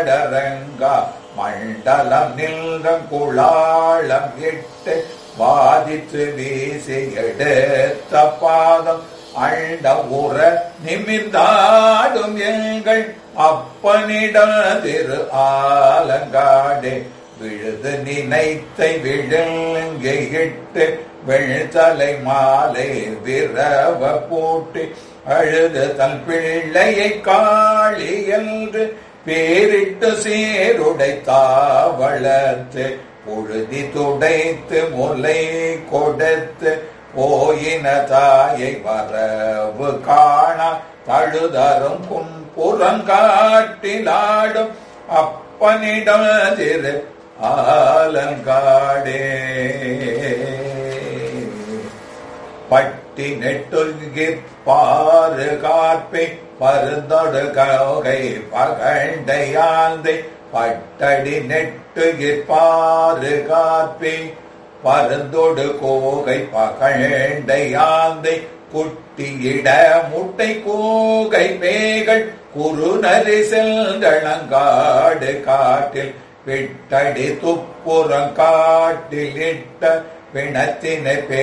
வாடரங்கா மண்டலம் நில்கம் குளாளம் இட்டு வாதித்து வீசி எடுத்த பாதம் அண்ட உற நிமிர்ந்தாடும் எங்கள் அப்பனிட திரு ஆலங்காடே விழுது நினைத்தை விழுங்கிட்டு வெள்தலை மாலை விரவ பூட்டி அழுது தன் பிள்ளையை காளி என்று பேரிட்டு சீருடைத்தா வளர்த்து புழுதி துடைத்து முலை கொடுத்து போயின தாயை வரவு காண தழுதரும் புறங்காட்டிலாடும் அப்பனிடம் திரு ஆலங்காடே பட்டி நெட்டுகிற் பாரு காப்பை பருந்தொடு கௌகை பகண்டையாந்தை பட்டடி நெட்டுகிற் பாரு காப்பை பருந்தொடு கோகை பகண்டையாந்தை குட்டியிட முட்டை கூகை பேகள் குறுநரி செல்களங்காடு காட்டில் விட்டடி துப்புறம் காட்டில் இட்ட பிணத்தினை பே